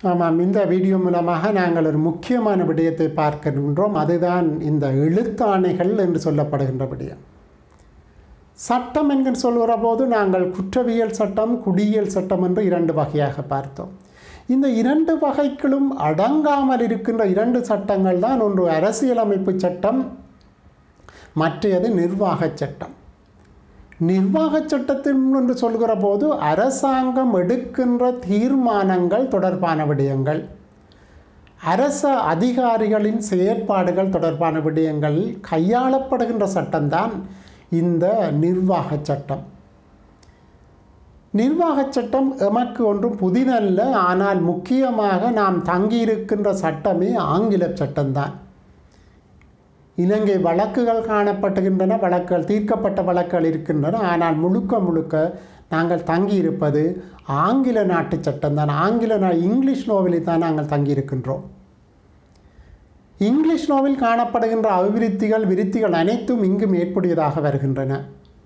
ஆமாம் இந்த வீடியோ மூலமாக நாங்கள் ஒரு முக்கியமான விடயத்தை பார்க்கின்றோம் அதுதான் இந்த எழுத்தாணைகள் என்று சொல்லப்படுகின்ற விடயம் சட்டம் என்கிற சொல்கிற போது நாங்கள் குற்றவியல் சட்டம் குடியியல் சட்டம் என்று இரண்டு வகையாக பார்த்தோம் இந்த இரண்டு வகைகளும் அடங்காமல் இருக்கின்ற இரண்டு சட்டங்கள் தான் ஒன்று அரசியலமைப்பு சட்டம் மற்றையது நிர்வாகச் சட்டம் நிர்வாகச் சட்டத்தின் என்று சொல்கிற போது அரசாங்கம் எடுக்கின்ற தீர்மானங்கள் தொடர்பான விடயங்கள் அரச அதிகாரிகளின் செயற்பாடுகள் தொடர்பான விடயங்கள் கையாளப்படுகின்ற சட்டம்தான் இந்த நிர்வாகச் சட்டம் நிர்வாகச் சட்டம் எமக்கு ஒன்றும் புதிதல்ல ஆனால் முக்கியமாக நாம் தங்கியிருக்கின்ற சட்டமே ஆங்கில சட்டம்தான் இலங்கை வழக்குகள் காணப்படுகின்றன வழக்குகள் தீர்க்கப்பட்ட வழக்குகள் இருக்கின்றன ஆனால் முழுக்க முழுக்க நாங்கள் தங்கியிருப்பது ஆங்கில நாட்டு சட்டம்தான் ஆங்கில நா இங்கிலீஷ் நோவலில் தான் நாங்கள் தங்கியிருக்கின்றோம் இங்கிலீஷ் நோவில் காணப்படுகின்ற அபிவிருத்திகள் விருத்திகள் அனைத்தும் இங்கும் ஏற்புடையதாக வருகின்றன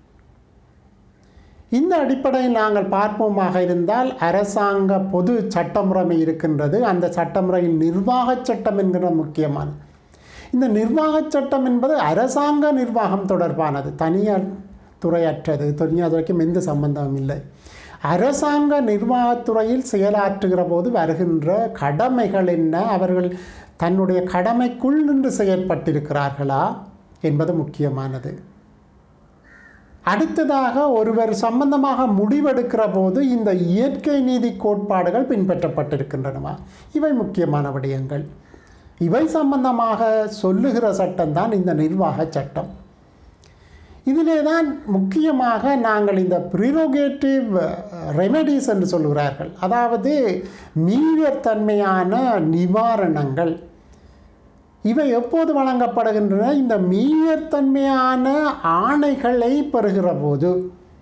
இந்த அடிப்படையில் நாங்கள் பார்ப்போமாக இருந்தால் அரசாங்க பொது சட்டமுறைமை இருக்கின்றது அந்த சட்டமுறையில் நிர்வாகச் சட்டம் என்கிற முக்கியமானது இந்த நிர்வாகச் சட்டம் என்பது அரசாங்க நிர்வாகம் தொடர்பானது தனியார் துறையற்றது தனியார் துறைக்கும் எந்த சம்பந்தமும் இல்லை அரசாங்க நிர்வாகத்துறையில் செயலாற்றுகிற போது வருகின்ற கடமைகள் என்ன அவர்கள் தன்னுடைய கடமைக்குள் நின்று செயற்பட்டிருக்கிறார்களா என்பது முக்கியமானது அடுத்ததாக ஒருவர் சம்பந்தமாக முடிவெடுக்கிற போது இந்த இயற்கை நீதி கோட்பாடுகள் பின்பற்றப்பட்டிருக்கின்றனவா இவை முக்கியமான விடயங்கள் இவை சம்பந்தமாக சொல்லுகிற சட்டம்தான் இந்த நிர்வாக சட்டம் இதிலே தான் முக்கியமாக நாங்கள் இந்த ப்ரிரோகேட்டிவ் ரெமெடிஸ் என்று சொல்கிறார்கள் அதாவது மீறத்தன்மையான நிவாரணங்கள் இவை எப்போது வழங்கப்படுகின்றன இந்த மீறத்தன்மையான ஆணைகளை பெறுகிற போது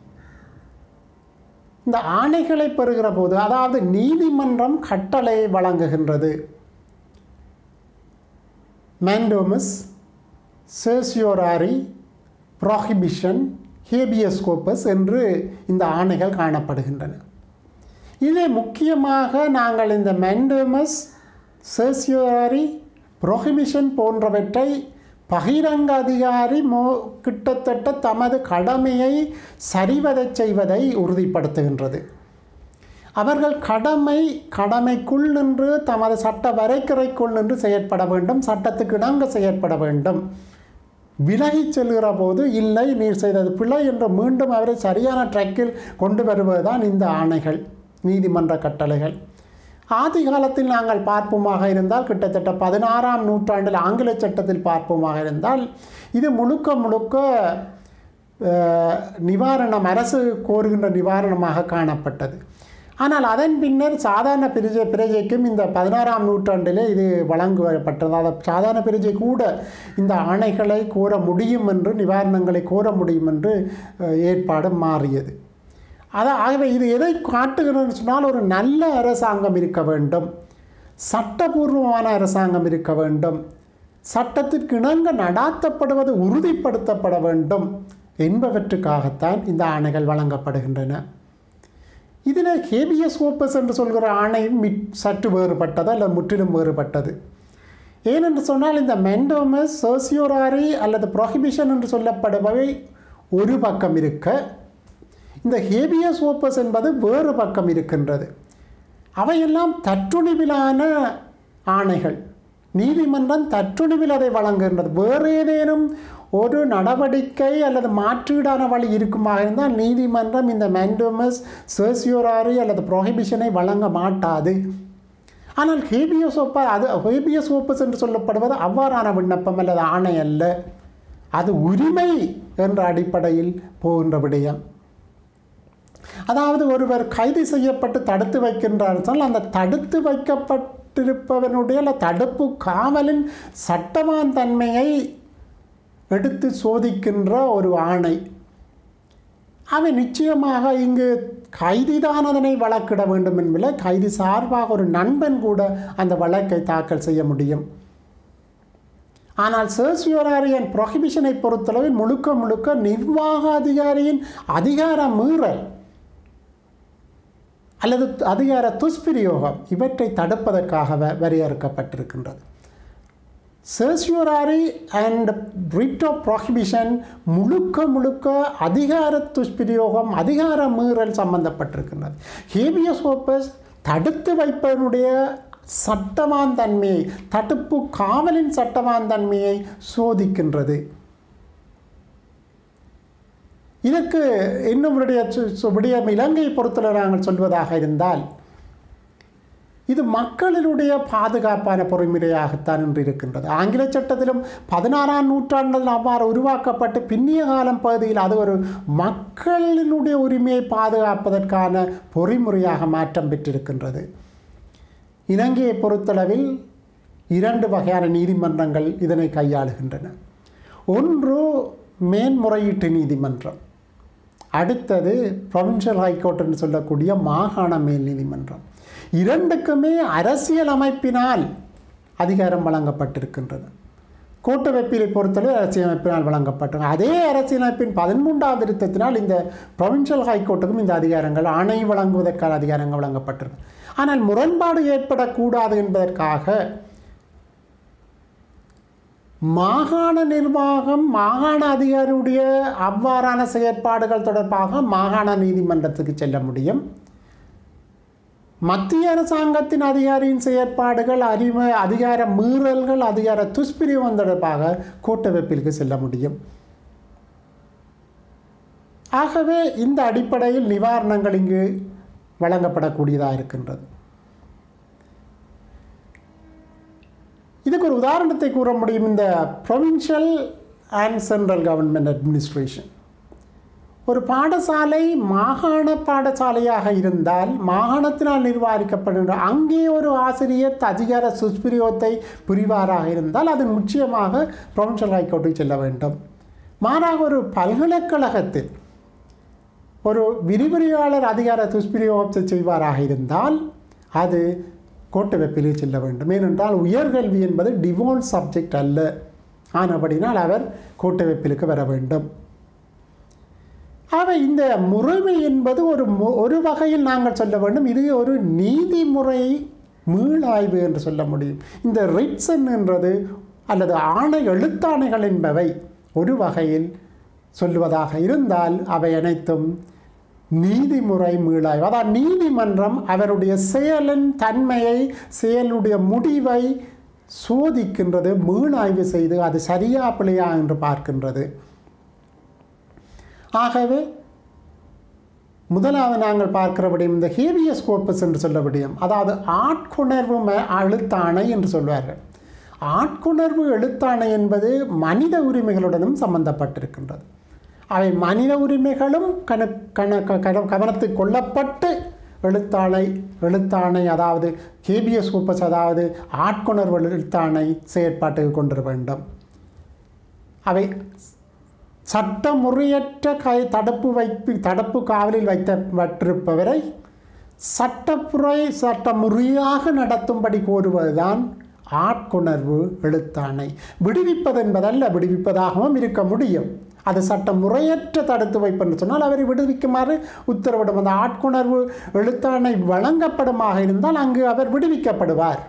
இந்த ஆணைகளை பெறுகிற போது அதாவது நீதிமன்றம் கட்டளை வழங்குகின்றது மேண்டோமஸ் சேசியோராரி ப்ராஹிபிஷன் ஹேபியஸ்கோப்பஸ் என்று இந்த ஆணைகள் காணப்படுகின்றன இதை முக்கியமாக நாங்கள் இந்த மெண்டோமஸ் சேசியோராரி ப்ரொஹிபிஷன் போன்றவற்றை பகிரங்க அதிகாரி மோ கிட்டத்தட்ட தமது கடமையை சரிவதச் செய்வதை உறுதிப்படுத்துகின்றது அவர்கள் கடமை கடமைக்குள் நின்று தமது சட்ட வரைக்கறைக்குள் நின்று செயற்பட வேண்டும் சட்டத்துக்கு இணங்க செயற்பட வேண்டும் விலகி செல்கிற போது இல்லை நீர் செய்தது பிழை என்று மீண்டும் அவரை சரியான ட்ரக்கில் கொண்டு வருவதுதான் இந்த ஆணைகள் நீதிமன்ற கட்டளைகள் ஆதி காலத்தில் நாங்கள் பார்ப்போமாக இருந்தால் கிட்டத்தட்ட பதினாறாம் நூற்றாண்டில் ஆங்கில சட்டத்தில் பார்ப்போமாக இருந்தால் இது முழுக்க முழுக்க நிவாரணம் அரசு கோருகின்ற நிவாரணமாக காணப்பட்டது ஆனால் அதன் பின்னர் சாதாரண பிரஜை பிரஜைக்கும் இந்த பதினாறாம் நூற்றாண்டிலே இது வழங்கப்பட்டது அதாவது சாதாரண பிரஜை கூட இந்த ஆணைகளை கோர முடியும் என்று நிவாரணங்களை கோர முடியும் என்று ஏற்பாடு மாறியது அது ஆகவே இது எதை காட்டுகிறதுன்னு சொன்னால் ஒரு நல்ல அரசாங்கம் இருக்க வேண்டும் சட்டபூர்வமான அரசாங்கம் இருக்க வேண்டும் சட்டத்திற்கு இணங்க நடாத்தப்படுவது உறுதிப்படுத்தப்பட வேண்டும் என்பவற்றுக்காகத்தான் இந்த ஆணைகள் வழங்கப்படுகின்றன இதில் ஹேபியஸ் ஓப்பஸ் என்று சொல்கிற ஆணை மிட் சற்று வேறுபட்டது அல்லது முற்றிலும் வேறுபட்டது ஏனென்று சொன்னால் இந்த மெண்டோமஸ் சோசியோராரி அல்லது ப்ரொஹிபிஷன் என்று சொல்லப்படுபவை ஒரு பக்கம் இருக்க இந்த ஹேபியஸ் ஓப்பஸ் என்பது வேறு பக்கம் இருக்கின்றது அவையெல்லாம் தற்றுணிவிலான ஆணைகள் நீதிமன்றம் தற்றுணிவில் அதை வழங்குகின்றது வேறு ஏதேனும் ஒரு நடவடிக்கை அல்லது மாற்றீடான வழி இருக்குமாக இருந்தால் நீதிமன்றம் இந்த மெண்டோமஸ் சர்சியோராரி அல்லது ப்ரொஹிபிஷனை வழங்க மாட்டாது ஆனால் ஹேபியஸ் ஓப்ப அது ஹேபியஸ் ஓப்பஸ் என்று சொல்லப்படுவது அவ்வாறான விண்ணப்பம் அல்லது ஆணை அல்ல அது உரிமை என்ற அடிப்படையில் போகின்ற விடயம் அதாவது ஒருவர் கைது செய்யப்பட்டு தடுத்து வைக்கின்றார் சொன்னால் அந்த தடுத்து வைக்கப்பட்டிருப்பவனுடைய அல்ல தடுப்பு காவலின் சட்டமான தன்மையை எடுத்து சோதிக்கின்ற ஒரு ஆணை அவை நிச்சயமாக இங்கு கைதிதான் அதனை வழக்கிட வேண்டும் என்பதில் கைதி சார்பாக ஒரு நண்பன் கூட அந்த வழக்கை தாக்கல் செய்ய முடியும் ஆனால் சர்சியோராரியன் ப்ரொஹிபிஷனை பொறுத்தளவில் முழுக்க முழுக்க நிர்வாக அதிகாரியின் அதிகார மீறல் அல்லது அதிகார துஷ்பிரயோகம் இவற்றை தடுப்பதற்காக வ- வரையறுக்கப்பட்டிருக்கின்றது certiorari and writ of prohibition முழுக்க முழுக்க அதிகார துஷ்பிரயோகம் அதிகார மீறல் சம்பந்தப்பட்டிருக்கின்றது ஹேபியஸ் ஓப்பஸ் தடுத்து வைப்பதனுடைய சட்டவான் தன்மையை தடுப்பு காவலின் சட்டவான் தன்மையை சோதிக்கின்றது இதற்கு இன்னும் விடைய சு- சு- விடயம் இலங்கையை பொறுத்தவரை நாங்கள் சொல்வதாக இருந்தால் இது மக்களினுடைய பாதுகாப்பான பொறிமுறையாகத்தான் இன்று இருக்கின்றது ஆங்கில சட்டத்திலும் பதினாறாம் நூற்றாண்டில் அவ்வாறு உருவாக்கப்பட்டு பின்னிய காலம் பகுதியில் அது ஒரு மக்களினுடைய உரிமையை பாதுகாப்பதற்கான பொறிமுறையாக மாற்றம் பெற்றிருக்கின்றது இலங்கையை பொறுத்தளவில் இரண்டு வகையான நீதிமன்றங்கள் இதனை கையாளுகின்றன ஒன்று மேன்முறையீட்டு நீதிமன்றம் அடுத்தது ப்ரொவின்ஷியல் ஹைகோர்ட் என்று சொல்லக்கூடிய மாகாண மேல் நீதிமன்றம் இரண்டுக்குமே அரசியல் அமைப்பினால் அதிகாரம் வழங்கப்பட்டிருக்கின்றது கூட்டமைப்பிலை பொறுத்தளவு அரசியலமைப்பினால் வழங்கப்பட்டது அதே அரசியலமைப்பின் பதிமூன்றாவது திருத்தத்தினால் இந்த ப்ரொவின்ஷியல் ஹைகோர்ட்டுக்கும் இந்த அதிகாரங்கள் ஆணை வழங்குவதற்கான அதிகாரங்கள் வழங்கப்பட்டிருக்கு ஆனால் முரண்பாடு ஏற்படக்கூடாது என்பதற்காக மாகாண நிர்வாகம் மாகாண அதிகாரியுடைய அவ்வாறான செயற்பாடுகள் தொடர்பாக மாகாண நீதிமன்றத்துக்கு செல்ல முடியும் மத்திய அரசாங்கத்தின் அதிகாரியின் செயற்பாடுகள் அறிவு அதிகார மீறல்கள் அதிகார துஷ்பிரயோகம் தொடர்பாக கூட்டமைப்பிற்கு செல்ல முடியும் ஆகவே இந்த அடிப்படையில் நிவாரணங்கள் இங்கு வழங்கப்படக்கூடியதாக இருக்கின்றது இதுக்கு ஒரு உதாரணத்தை கூற முடியும் இந்த provincial and central government administration ஒரு பாடசாலை மாகாண பாடசாலையாக இருந்தால் மாகாணத்தினால் நிர்வகிக்கப்படுகின்ற அங்கே ஒரு ஆசிரியர் அதிகார சுஸ்பிரியோத்தை புரிவாராக இருந்தால் அது நிச்சயமாக ப்ரொவின்ஷியல் ஹைகோர்ட்டுக்கு செல்ல வேண்டும் மாறாக ஒரு பல்கலைக்கழகத்தில் ஒரு விரிவுரையாளர் அதிகார துஷ்பிரயோகத்தை செய்வாராக இருந்தால் அது கோட்டவெப்பிலே செல்ல வேண்டும் ஏனென்றால் உயர்கல்வி என்பது டிவோல் சப்ஜெக்ட் அல்ல ஆனபடினால் அவர் கோட்டவெப்பிலுக்கு வர வேண்டும் ஆக இந்த முறைமை என்பது ஒரு மு- ஒரு வகையில் நாங்கள் சொல்ல வேண்டும் இது ஒரு நீதிமுறை மீளாய்வு என்று சொல்ல முடியும் இந்த ரிட்ஸன் என்றது அல்லது ஆணை எழுத்தாணைகள் என்பவை ஒரு வகையில் சொல்லுவதாக இருந்தால் அவை அனைத்தும் நீதிமுறை மீளாய்வு அதாவது நீதிமன்றம் அவருடைய செயலின் தன்மையை செயலுடைய முடிவை சோதிக்கின்றது மீளாய்வு செய்து அது சரியா பிழையா என்று பார்க்கின்றது ஆகவே முதலாவது நாங்கள் பார்க்கிறபடியும் இந்த ஹேவியஸ் கோப்பஸ் என்று சொல்லப்படியும் அதாவது ஆட்கொணர்வு ம- எழுத்தாணை என்று சொல்வார்கள் ஆட்கொணர்வு எழுத்தாணை என்பது மனித உரிமைகளுடனும் சம்பந்தப்பட்டிருக்கின்றது அவை மனித உரிமைகளும் கண கண க- கன- கவனத்துக்கு கொள்ளப்பட்டு எழுத்தாணை எழுத்தாணை அதாவது ஹேபியஸ் கோப்பஸ் அதாவது ஆட்கொணர்வு எழுத்தாணை செயற்பாட்டுக்கு கொண்டு வர வேண்டும் அவை சட்டமுறையற்ற கை தடுப்பு வைப்பு தடுப்பு காவலில் வைத்த வற்றிருப்பவரை சட்டப்புறை சட்டமுறையாக நடத்தும்படி கோருவதுதான் ஆட்கொணர்வு எழுத்தாணை விடுவிப்பது என்பதல்ல விடுவிப்பதாகவும் இருக்க முடியும் அது சட்ட முறையற்ற தடுத்து வைப்பு என்று சொன்னால் அவரை விடுவிக்குமாறு உத்தரவிடும் அந்த ஆட்கொணர்வு எழுத்தாணை வழங்கப்படுமாக இருந்தால் அங்கு அவர் விடுவிக்கப்படுவார்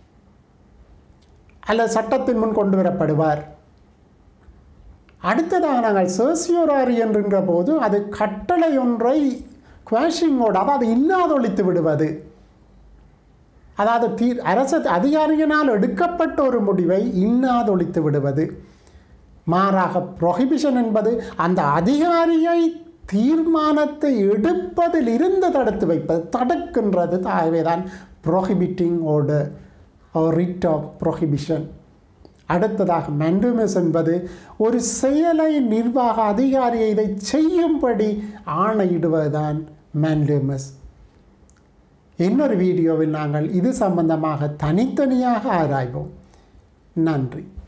அல்லது சட்டத்தின் முன் கொண்டு வரப்படுவார் அடுத்ததாக நாங்கள் சோசியோராரி என்கின்ற போது அது கட்டளை ஒன்றை குவாஷிங்கோடு அதாவது இல்லாதொழித்து விடுவது அதாவது தீ அரசு அதிகாரியினால் எடுக்கப்பட்ட ஒரு முடிவை இல்லாதொழித்து விடுவது மாறாக ப்ரொஹிபிஷன் என்பது அந்த அதிகாரியை தீர்மானத்தை எடுப்பதில் இருந்து தடுத்து வைப்பது தடுக்கின்றது ஆகவேதான் prohibiting order writ of prohibition அடுத்ததாக மெண்டுமஸ் என்பது ஒரு செயலை நிர்வாக அதிகாரியை இதை செய்யும்படி ஆணையிடுவதுதான் மெண்டுமஸ் இன்னொரு வீடியோவில் நாங்கள் இது சம்பந்தமாக தனித்தனியாக ஆராய்வோம் நன்றி